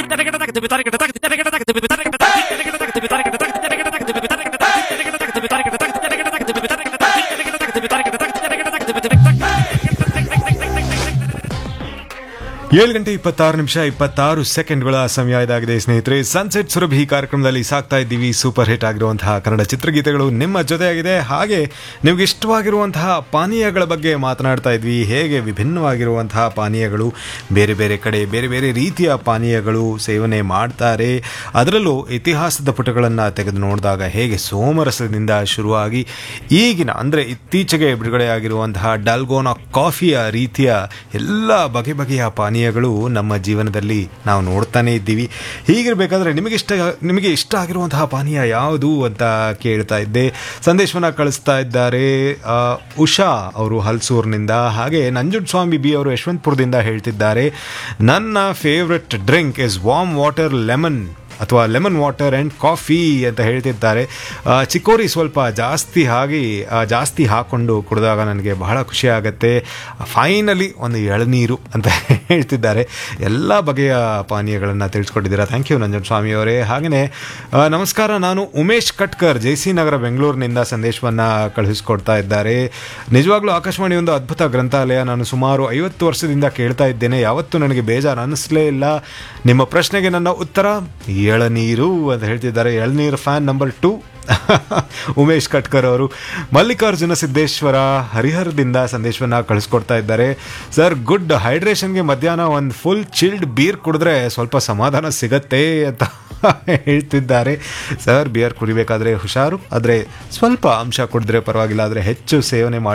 ಏಳು ಗಂಟೆ ಇಪ್ಪತ್ತಾರು ನಿಮಿಷ ಇಪ್ಪತ್ತಾರು ಸೆಕೆಂಡ್ಗಳ ಸಮಯ ಇದಾಗಿದೆ ಸ್ನೇಹಿತರೆ ಸನ್ಸೆಟ್ ಸುರಭಿ ಕಾರ್ಯಕ್ರಮದಲ್ಲಿ ಸಾಕ್ತಾ ಇದ್ದೀವಿ ಸೂಪರ್ ಹಿಟ್ ಆಗಿರುವಂತಹ ಕನ್ನಡ ಚಿತ್ರಗೀತೆಗಳು ನಿಮ್ಮ ಜೊತೆಯಾಗಿದೆ ಹಾಗೆ ನಿಮ್ಗೆ ಇಷ್ಟವಾಗಿರುವಂತಹ ಪಾನೀಯಗಳ ಬಗ್ಗೆ ಮಾತನಾಡ್ತಾ ಇದ್ವಿ ಹೇಗೆ ವಿಭಿನ್ನವಾಗಿರುವಂತಹ ಪಾನೀಯಗಳು ಬೇರೆ ಬೇರೆ ಕಡೆ ಬೇರೆ ಬೇರೆ ರೀತಿಯ ಪಾನೀಯಗಳು ಸೇವನೆ ಮಾಡ್ತಾರೆ ಅದರಲ್ಲೂ ಇತಿಹಾಸದ ಪುಟಗಳನ್ನು ತೆಗೆದು ನೋಡಿದಾಗ ಹೇಗೆ ಸೋಮರಸದಿಂದ ಶುರುವಾಗಿ ಈಗಿನ ಅಂದರೆ ಇತ್ತೀಚೆಗೆ ಬಿಡುಗಡೆಯಾಗಿರುವಂತಹ ಡಾಲ್ಗೋನಾ ಕಾಫಿಯ ರೀತಿಯ ಎಲ್ಲ ಬಗೆ ಬಗೆಯ ಪಾನೀಯಗಳು ನಮ್ಮ ಜೀವನದಲ್ಲಿ ನಾವು ನೋಡ್ತಾನೆ ಇದ್ದೀವಿ ಹೀಗಿರಬೇಕಾದ್ರೆ ನಿಮಗೆ ಇಷ್ಟ ನಿಮಗೆ ಇಷ್ಟ ಆಗಿರುವಂತಹ ಪಾನೀಯ ಯಾವುದು ಅಂತ ಕೇಳ್ತಾ ಇದ್ದೆ ಸಂದೇಶವನ್ನ ಕಳಿಸ್ತಾ ಇದ್ದಾರೆ ಆ, ಉಷಾ ಅವರು ಹಲ್ಸೂರ್ನಿಂದ ಹಾಗೆ ನಂಜುಂಡಸ್ವಾಮಿ ಬಿ ಅವರು ಯಶವಂತಪುರದಿಂದ ಹೇಳ್ತಿದ್ದಾರೆ ನನ್ನ favourite drink is warm water lemon ಅಥವಾ ಲೆಮನ್ ವಾಟರ್ ಆ್ಯಂಡ್ ಕಾಫಿ ಅಂತ ಹೇಳ್ತಿದ್ದಾರೆ ಆ, ಚಿಕ್ಕೋರಿ ಸ್ವಲ್ಪ ಜಾಸ್ತಿ ಆಗಿ ಆ, ಜಾಸ್ತಿ ಹಾಕ್ಕೊಂಡು ಕುಡಿದಾಗ ನನಗೆ ಬಹಳ ಖುಷಿ ಆಗುತ್ತೆ ಫೈನಲಿ ಒಂದು ಎಳನೀರು ಅಂತ ಹೇಳ್ತಿದ್ದಾರೆ ಎಲ್ಲ ಬಗೆಯ ಪಾನೀಯಗಳನ್ನು ತಿಳಿಸ್ಕೊಟ್ಟಿದ್ದೀರಾ ಥ್ಯಾಂಕ್ ಯು ನಂಜನ್ ಸ್ವಾಮಿ ಅವರೇ ಹಾಗೆಯೇ ಆ, ನಮಸ್ಕಾರ ನಾನು ಉಮೇಶ್ ಕಟ್ಕರ್ ಜೆ ಸಿ ನಗರ ಬೆಂಗಳೂರಿನಿಂದ ಸಂದೇಶವನ್ನು ಕಳುಹಿಸ್ಕೊಡ್ತಾ ಇದ್ದಾರೆ ನಿಜವಾಗ್ಲೂ ಆಕಾಶವಾಣಿ ಒಂದು ಅದ್ಭುತ ಗ್ರಂಥಾಲಯ ನಾನು ಸುಮಾರು ಐವತ್ತು ವರ್ಷದಿಂದ ಕೇಳ್ತಾ ಇದ್ದೇನೆ ಯಾವತ್ತೂ ನನಗೆ ಬೇಜಾರು ಅನ್ನಿಸ್ಲೇ ಇಲ್ಲ ನಿಮ್ಮ ಪ್ರಶ್ನೆಗೆ ನನ್ನ ಉತ್ತರ ಎಳನೀರು ಅಂತ ಹೇಳ್ತಿದ್ದಾರೆ ಎಳನೀರು fan number two Umesh Katkar ಅವರು ಮಲ್ಲಿಕಾರ್ಜುನ ಸಿದ್ದೇಶ್ವರ ಹರಿಹರದಿಂದ ಸಂದೇಶವನ್ನ ಕಳಿಸ್ಕೊಡ್ತಾ ಇದ್ದಾರೆ ಸರ್ ಗುಡ್ ಹೈಡ್ರೇಷನ್ಗೆ ಮಧ್ಯಾಹ್ನ ಒಂದು ಫುಲ್ ಚಿಲ್ಡ್ ಬೀರ್ ಕುಡಿದ್ರೆ ಸ್ವಲ್ಪ ಸಮಾಧಾನ ಸಿಗತ್ತೆ ಅಂತ ಹೇಳ್ತಿದ್ದಾರೆ ಸರ್ ಬಿಯರ್ ಕುಡಿಬೇಕಾದ್ರೆ ಹುಷಾರು ಆದರೆ ಸ್ವಲ್ಪ ಅಂಶ ಕುಡಿದ್ರೆ ಪರವಾಗಿಲ್ಲ ಆದರೆ ಹೆಚ್ಚು ಸೇವನೆ ಮಾಡಿ